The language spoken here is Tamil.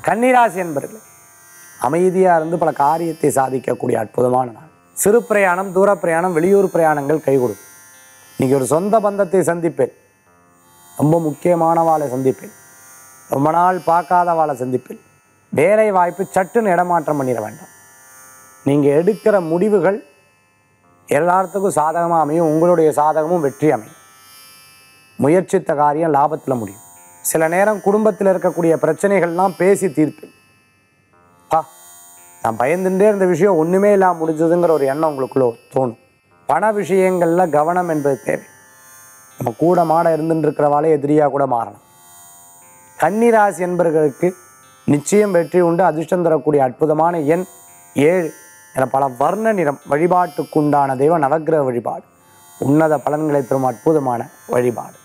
கன்னிராசி என்பர்களே அமைதியாக இருந்து பல காரியத்தை சாதிக்கக்கூடிய அற்புதமான நாள் சிறு பிரயாணம் தூர பிரயாணம் வெளியூர் பிரயாணங்கள் கை கொடுக்கும் இன்னைக்கு ஒரு சொந்த பந்தத்தை சந்திப்பேன் ரொம்ப முக்கியமானவாளை சந்திப்பேன் ரொம்ப நாள் பார்க்காதவாளை சந்திப்பேன் வேலை வாய்ப்பு சட்டுன்னு இடமாற்றம் பண்ணிட வேண்டாம் நீங்கள் எடுக்கிற முடிவுகள் எல்லாத்துக்கும் சாதகமாக அமையும் உங்களுடைய சாதகமும் வெற்றி அமையும் முயற்சித்த காரியம் லாபத்தில் முடியும் சில நேரம் குடும்பத்தில் இருக்கக்கூடிய பிரச்சனைகள்லாம் பேசி தீர்ப்பேன் பா நான் பயந்துட்டே இருந்த விஷயம் ஒன்றுமே இல்லாமல் முடிஞ்சதுங்கிற ஒரு எண்ணம் உங்களுக்குள்ள தோணும் பண விஷயங்களில் கவனம் என்பது தேவை நம்ம கூட மாட இருந்துட்டு இருக்கிறவாளே எதிரியாக கூட மாறலாம் கன்னிராசி என்பவர்களுக்கு நிச்சயம் வெற்றி உண்டு அதிர்ஷ்டம் தரக்கூடிய அற்புதமான எண் ஏழு என பல வர்ண நிறம் வழிபாட்டுக்குண்டான தெய்வம் நவக்கிரக வழிபாடு உன்னத பலன்களை தரும் அற்புதமான வழிபாடு